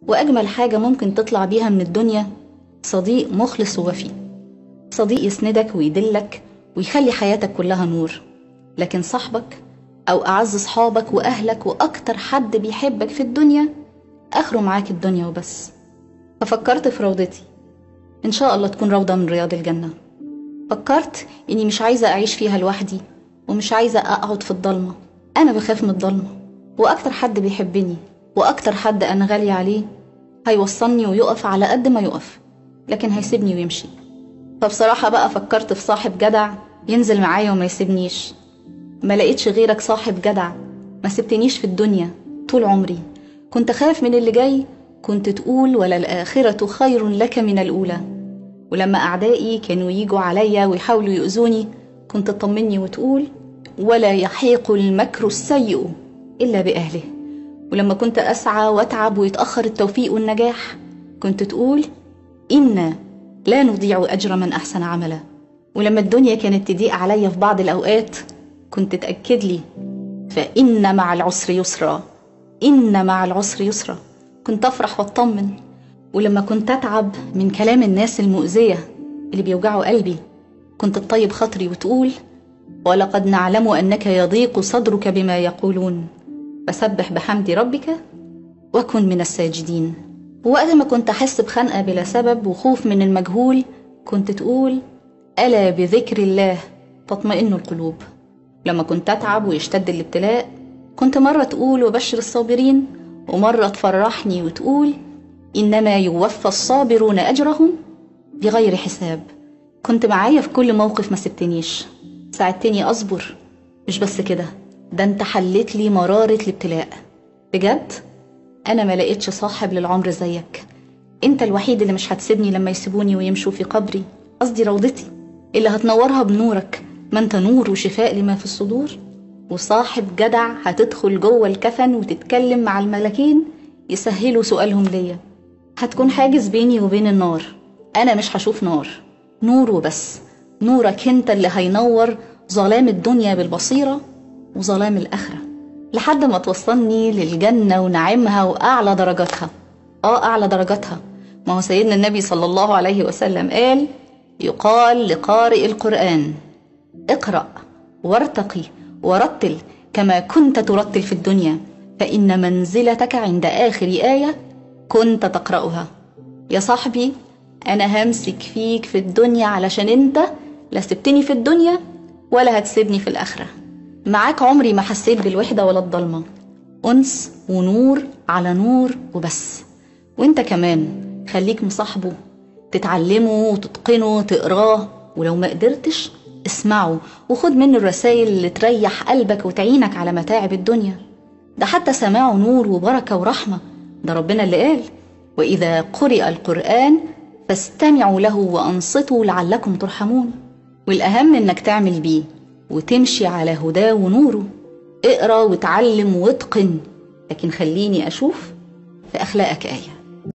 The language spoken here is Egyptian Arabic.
وأجمل حاجة ممكن تطلع بيها من الدنيا صديق مخلص ووفي صديق يسندك ويدلك ويخلي حياتك كلها نور لكن صاحبك أو أعز صحابك وأهلك وأكتر حد بيحبك في الدنيا آخره معاك الدنيا وبس ففكرت في روضتي إن شاء الله تكون روضة من رياض الجنة فكرت إني مش عايزة أعيش فيها لوحدي ومش عايزة أقعد في الضلمة أنا بخاف من الضلمة وأكتر حد بيحبني وأكتر حد أنا غالية عليه هيوصلني ويقف على قد ما يقف لكن هيسيبني ويمشي فبصراحة بقى فكرت في صاحب جدع ينزل معايا وما يسيبنيش ما لقيتش غيرك صاحب جدع ما سبتنيش في الدنيا طول عمري كنت خاف من اللي جاي كنت تقول ولا الآخرة خير لك من الأولى ولما أعدائي كانوا يجوا عليا ويحاولوا يؤذوني كنت تطمني وتقول ولا يحيق المكر السيء إلا بأهله ولما كنت أسعى وأتعب ويتأخر التوفيق والنجاح كنت تقول إنا لا نضيع أجر من أحسن عملا ولما الدنيا كانت تضيق عليا في بعض الأوقات كنت تأكد لي فإن مع العسر يسرا إن مع العسر يسرا كنت أفرح وأطمن ولما كنت أتعب من كلام الناس المؤذية اللي بيوجعوا قلبي كنت تطيب خاطري وتقول ولقد نعلم أنك يضيق صدرك بما يقولون فسبح بحمد ربك وكن من الساجدين ووقت ما كنت أحس بخنقة بلا سبب وخوف من المجهول كنت تقول ألا بذكر الله تطمئن القلوب لما كنت أتعب ويشتد الابتلاء كنت مرة تقول وبشر الصابرين ومرة تفرحني وتقول إنما يوفى الصابرون أجرهم بغير حساب كنت معايا في كل موقف ما سبتنيش ساعدتني أصبر مش بس كده ده انت حليت لي مرارة الابتلاء بجد أنا ما لقيتش صاحب للعمر زيك انت الوحيد اللي مش هتسيبني لما يسيبوني ويمشوا في قبري قصدي روضتي اللي هتنورها بنورك ما انت نور وشفاء لما في الصدور وصاحب جدع هتدخل جوه الكفن وتتكلم مع الملكين يسهلوا سؤالهم ليا هتكون حاجز بيني وبين النار انا مش هشوف نار نور وبس نورك انت اللي هينور ظلام الدنيا بالبصيرة وظلام الآخرة لحد ما توصلني للجنة ونعيمها وأعلى درجاتها آه أعلى درجاتها ما هو سيدنا النبي صلى الله عليه وسلم قال يقال لقارئ القرآن اقرأ وارتقي ورتل كما كنت ترتل في الدنيا فإن منزلتك عند آخر آية كنت تقرأها يا صاحبي أنا همسك فيك في الدنيا علشان أنت لا سبتني في الدنيا ولا هتسيبني في الآخرة معاك عمري ما حسيت بالوحدة ولا الضلمة أنس ونور على نور وبس وانت كمان خليك مصاحبه تتعلمه وتتقنه تقراه ولو ما قدرتش اسمعه وخد منه الرسائل اللي تريح قلبك وتعينك على متاعب الدنيا ده حتى سماعه نور وبركة ورحمة ده ربنا اللي قال وإذا قرئ القرآن فاستمعوا له وأنصتوا لعلكم ترحمون والأهم إنك تعمل بيه وتمشي على هداه ونوره اقرا وتعلم واتقن لكن خليني أشوف في أخلاقك آية